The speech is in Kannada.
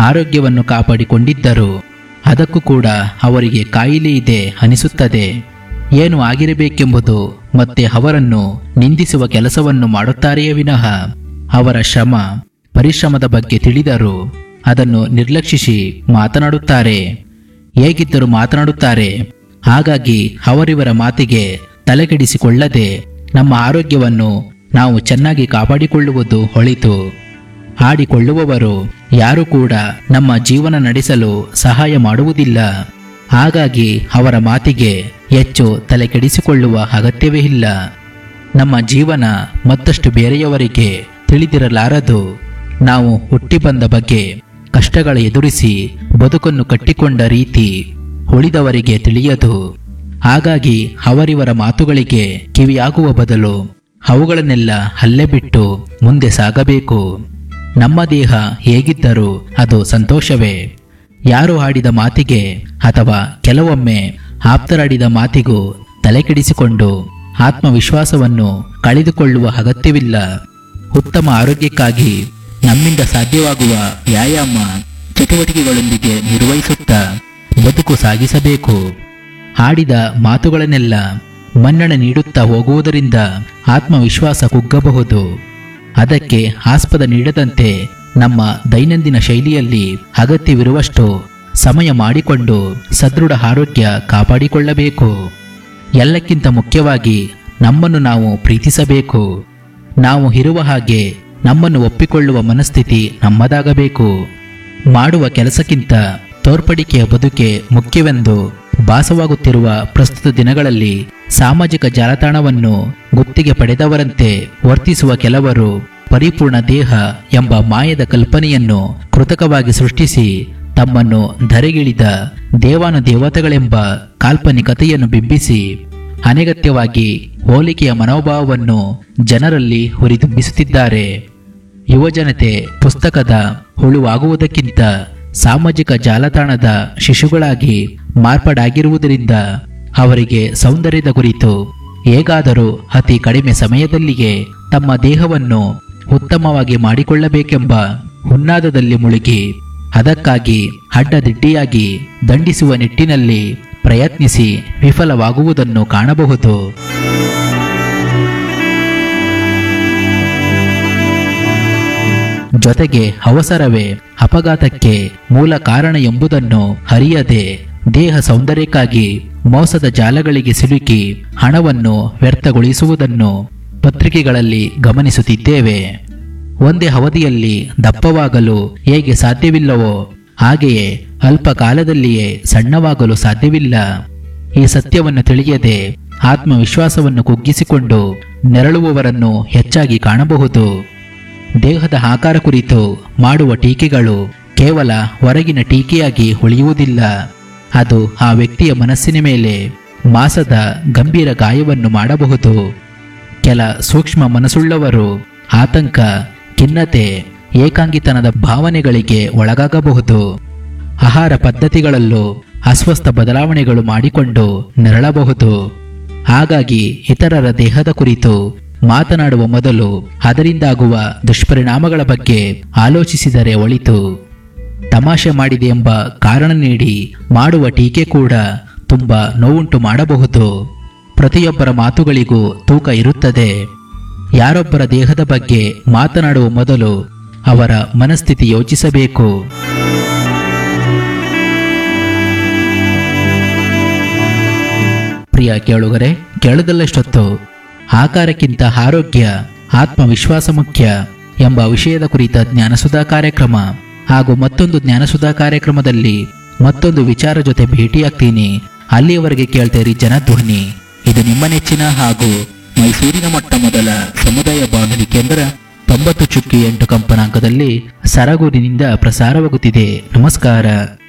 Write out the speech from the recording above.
ಆರೋಗ್ಯವನ್ನು ಕಾಪಾಡಿಕೊಂಡಿದ್ದರು ಅದಕ್ಕೂ ಕೂಡ ಅವರಿಗೆ ಕಾಯಿಲೆ ಇದೆ ಅನಿಸುತ್ತದೆ ಏನು ಆಗಿರಬೇಕೆಂಬುದು ಮತ್ತೆ ಅವರನ್ನು ನಿಂದಿಸುವ ಕೆಲಸವನ್ನು ಮಾಡುತ್ತಾರೆಯೇ ವಿನಃ ಅವರ ಶ್ರಮ ಪರಿಶ್ರಮದ ಬಗ್ಗೆ ತಿಳಿದರು ಅದನ್ನು ನಿರ್ಲಕ್ಷಿಸಿ ಮಾತನಾಡುತ್ತಾರೆ ಹೇಗಿದ್ದರೂ ಮಾತನಾಡುತ್ತಾರೆ ಹಾಗಾಗಿ ಅವರಿವರ ಮಾತಿಗೆ ತಲೆಕೆಡಿಸಿಕೊಳ್ಳದೆ ನಮ್ಮ ಆರೋಗ್ಯವನ್ನು ನಾವು ಚೆನ್ನಾಗಿ ಕಾಪಾಡಿಕೊಳ್ಳುವುದು ಒಳಿತು ಆಡಿಕೊಳ್ಳುವವರು ಯಾರು ಕೂಡ ನಮ್ಮ ಜೀವನ ನಡೆಸಲು ಸಹಾಯ ಮಾಡುವುದಿಲ್ಲ ಹಾಗಾಗಿ ಅವರ ಮಾತಿಗೆ ಹೆಚ್ಚು ತಲೆಕೆಡಿಸಿಕೊಳ್ಳುವ ಅಗತ್ಯವೇ ಇಲ್ಲ ನಮ್ಮ ಜೀವನ ಮತ್ತಷ್ಟು ಬೇರೆಯವರಿಗೆ ತಿಳಿದಿರಲಾರದು ನಾವು ಹುಟ್ಟಿ ಬಂದ ಬಗ್ಗೆ ಕಷ್ಟಗಳ ಎದುರಿಸಿ ಬದುಕನ್ನು ಕಟ್ಟಿಕೊಂಡ ರೀತಿ ಉಳಿದವರಿಗೆ ತಿಳಿಯದು ಹಾಗಾಗಿ ಅವರಿವರ ಮಾತುಗಳಿಗೆ ಕಿವಿಯಾಗುವ ಬದಲು ಅವುಗಳನ್ನೆಲ್ಲ ಅಲ್ಲೇ ಬಿಟ್ಟು ಮುಂದೆ ಸಾಗಬೇಕು ನಮ್ಮ ದೇಹ ಹೇಗಿದ್ದರೂ ಅದು ಸಂತೋಷವೇ ಯಾರು ಆಡಿದ ಮಾತಿಗೆ ಅಥವಾ ಕೆಲವೊಮ್ಮೆ ಆಪ್ತರಾಡಿದ ಮಾತಿಗೂ ತಲೆಕೆಡಿಸಿಕೊಂಡು ಆತ್ಮವಿಶ್ವಾಸವನ್ನು ಕಳೆದುಕೊಳ್ಳುವ ಅಗತ್ಯವಿಲ್ಲ ಉತ್ತಮ ಆರೋಗ್ಯಕ್ಕಾಗಿ ನಮ್ಮಿಂದ ಸಾಧ್ಯವಾಗುವ ವ್ಯಾಯಾಮ ಚಟುವಟಿಕೆಗಳೊಂದಿಗೆ ನಿರ್ವಹಿಸುತ್ತಾ ಬದುಕು ಸಾಗಿಸಬೇಕು ಆಡಿದ ಮಾತುಗಳನ್ನೆಲ್ಲ ಮನ್ನಣೆ ನೀಡುತ್ತಾ ಹೋಗುವುದರಿಂದ ಆತ್ಮವಿಶ್ವಾಸ ಕುಗ್ಗಬಹುದು ಅದಕ್ಕೆ ಆಸ್ಪದ ನೀಡದಂತೆ ನಮ್ಮ ದೈನಂದಿನ ಶೈಲಿಯಲ್ಲಿ ಅಗತ್ಯವಿರುವಷ್ಟು ಸಮಯ ಮಾಡಿಕೊಂಡು ಸದೃಢ ಆರೋಗ್ಯ ಕಾಪಾಡಿಕೊಳ್ಳಬೇಕು ಎಲ್ಲಕ್ಕಿಂತ ಮುಖ್ಯವಾಗಿ ನಮ್ಮನ್ನು ನಾವು ಪ್ರೀತಿಸಬೇಕು ನಾವು ಇರುವ ಹಾಗೆ ನಮ್ಮನ್ನು ಒಪ್ಪಿಕೊಳ್ಳುವ ಮನಸ್ಥಿತಿ ನಮ್ಮದಾಗಬೇಕು ಮಾಡುವ ಕೆಲಸಕ್ಕಿಂತ ತೋರ್ಪಡಿಕೆಯ ಬದುಕೆ ಮುಖ್ಯವೆಂದು ಭಾಸವಾಗುತ್ತಿರುವ ಪ್ರಸ್ತುತ ದಿನಗಳಲ್ಲಿ ಸಾಮಾಜಿಕ ಜಾಲತಾಣವನ್ನು ಗುತ್ತಿಗೆ ಪಡೆದವರಂತೆ ವರ್ತಿಸುವ ಕೆಲವರು ಪರಿಪೂರ್ಣ ದೇಹ ಎಂಬ ಮಾಯದ ಕಲ್ಪನೆಯನ್ನು ಕೃತಕವಾಗಿ ಸೃಷ್ಟಿಸಿ ತಮ್ಮನ್ನು ಧರೆಗಿಳಿದ ದೇವಾನು ದೇವತೆಗಳೆಂಬ ಕಾಲ್ಪನಿಕತೆಯನ್ನು ಬಿಂಬಿಸಿ ಅನಗತ್ಯವಾಗಿ ಹೋಲಿಕೆಯ ಮನೋಭಾವವನ್ನು ಜನರಲ್ಲಿ ಹುರಿದುಂಬಿಸುತ್ತಿದ್ದಾರೆ ಯುವಜನತೆ ಪುಸ್ತಕದ ಹುಳುವಾಗುವುದಕ್ಕಿಂತ ಸಾಮಾಜಿಕ ಜಾಲತಾಣದ ಶಿಶುಗಳಾಗಿ ಮಾರ್ಪಾಡಾಗಿರುವುದರಿಂದ ಅವರಿಗೆ ಸೌಂದರ್ಯದ ಕುರಿತು ಹೇಗಾದರೂ ಅತಿ ಕಡಿಮೆ ಸಮಯದಲ್ಲಿಯೇ ತಮ್ಮ ದೇಹವನ್ನು ಉತ್ತಮವಾಗಿ ಮಾಡಿಕೊಳ್ಳಬೇಕೆಂಬ ಹುನ್ನಾದದಲ್ಲಿ ಮುಳುಗಿ ಅದಕ್ಕಾಗಿ ಅಡ್ಡದಿಡ್ಡಿಯಾಗಿ ದಂಡಿಸುವ ನಿಟ್ಟಿನಲ್ಲಿ ಪ್ರಯತ್ನಿಸಿ ವಿಫಲವಾಗುವುದನ್ನು ಕಾಣಬಹುದು ಜೊತೆಗೆ ಅವಸರವೇ ಅಪಘಾತಕ್ಕೆ ಮೂಲ ಕಾರಣ ಎಂಬುದನ್ನು ಅರಿಯದೆ ದೇಹ ಸೌಂದರ್ಯಕ್ಕಾಗಿ ಮೋಸದ ಜಾಲಗಳಿಗೆ ಸಿಲುಕಿ ಹಣವನ್ನು ವ್ಯರ್ಥಗೊಳಿಸುವುದನ್ನು ಪತ್ರಿಕೆಗಳಲ್ಲಿ ಗಮನಿಸುತ್ತಿದ್ದೇವೆ ಒಂದೇ ಅವಧಿಯಲ್ಲಿ ದಪ್ಪವಾಗಲು ಹೇಗೆ ಸಾಧ್ಯವಿಲ್ಲವೋ ಹಾಗೆಯೇ ಅಲ್ಪ ಕಾಲದಲ್ಲಿಯೇ ಸಣ್ಣವಾಗಲು ಸಾಧ್ಯವಿಲ್ಲ ಈ ಸತ್ಯವನ್ನು ತಿಳಿಯದೆ ಆತ್ಮವಿಶ್ವಾಸವನ್ನು ಕುಗ್ಗಿಸಿಕೊಂಡು ನೆರಳುವವರನ್ನು ಹೆಚ್ಚಾಗಿ ಕಾಣಬಹುದು ದೇಹದ ಆಕಾರ ಕುರಿತು ಮಾಡುವ ಟೀಕೆಗಳು ಕೇವಲ ಹೊರಗಿನ ಟೀಕೆಯಾಗಿ ಉಳಿಯುವುದಿಲ್ಲ ಅದು ಆ ವ್ಯಕ್ತಿಯ ಮನಸ್ಸಿನ ಮೇಲೆ ಮಾಸದ ಗಂಭೀರ ಗಾಯವನ್ನು ಮಾಡಬಹುದು ಕೆಲ ಸೂಕ್ಷ್ಮ ಮನಸ್ಸುಳ್ಳವರು ಆತಂಕ ಖಿನ್ನತೆ ಏಕಾಂಗಿತನದ ಭಾವನೆಗಳಿಗೆ ಒಳಗಾಗಬಹುದು ಆಹಾರ ಪದ್ಧತಿಗಳಲ್ಲೂ ಅಸ್ವಸ್ಥ ಬದಲಾವಣೆಗಳು ಮಾಡಿಕೊಂಡು ನೆರಳಬಹುದು ಹಾಗಾಗಿ ಇತರರ ದೇಹದ ಕುರಿತು ಮಾತನಾಡುವ ಮೊದಲು ಅದರಿಂದಾಗುವ ದುಷ್ಪರಿಣಾಮಗಳ ಬಗ್ಗೆ ಆಲೋಚಿಸಿದರೆ ಒಳಿತು ತಮಾಷೆ ಮಾಡಿದೆ ಎಂಬ ಕಾರಣ ನೀಡಿ ಮಾಡುವ ಟೀಕೆ ಕೂಡ ತುಂಬ ನೋವುಂಟು ಮಾಡಬಹುದು ಪ್ರತಿಯೊಬ್ಬರ ಮಾತುಗಳಿಗೂ ತೂಕ ಇರುತ್ತದೆ ಯಾರೊಬ್ಬರ ದೇಹದ ಬಗ್ಗೆ ಮಾತನಾಡುವ ಮೊದಲು ಅವರ ಮನಸ್ಥಿತಿ ಯೋಚಿಸಬೇಕು ಪ್ರಿಯ ಕೇಳುಗರೆ ಕೇಳದಲ್ಲಷ್ಟೊತ್ತು ಆಕಾರಕ್ಕಿಂತ ಆರೋಗ್ಯ ಆತ್ಮವಿಶ್ವಾಸ ಮುಖ್ಯ ಎಂಬ ವಿಷಯದ ಕುರಿತ ಜ್ಞಾನಸುಧಾ ಕಾರ್ಯಕ್ರಮ ಹಾಗೂ ಮತ್ತೊಂದು ಜ್ಞಾನಸುಧಾ ಕಾರ್ಯಕ್ರಮದಲ್ಲಿ ಮತ್ತೊಂದು ವಿಚಾರ ಜೊತೆ ಭೇಟಿಯಾಗ್ತೀನಿ ಅಲ್ಲಿಯವರೆಗೆ ಕೇಳ್ತೇರಿ ಜನಧ್ವನಿ ಇದು ನಿಮ್ಮ ನೆಚ್ಚಿನ ಹಾಗೂ ಮೈಸೂರಿನ ಮೊಟ್ಟ ಮೊದಲ ಸಮುದಾಯ ಬಾನುಲಿ ಕೇಂದ್ರ ತೊಂಬತ್ತು ಚುಕ್ಕಿ ಎಂಟು ಕಂಪನಾಂಕದಲ್ಲಿ ಸರಗೂರಿನಿಂದ ಪ್ರಸಾರವಾಗುತ್ತಿದೆ ನಮಸ್ಕಾರ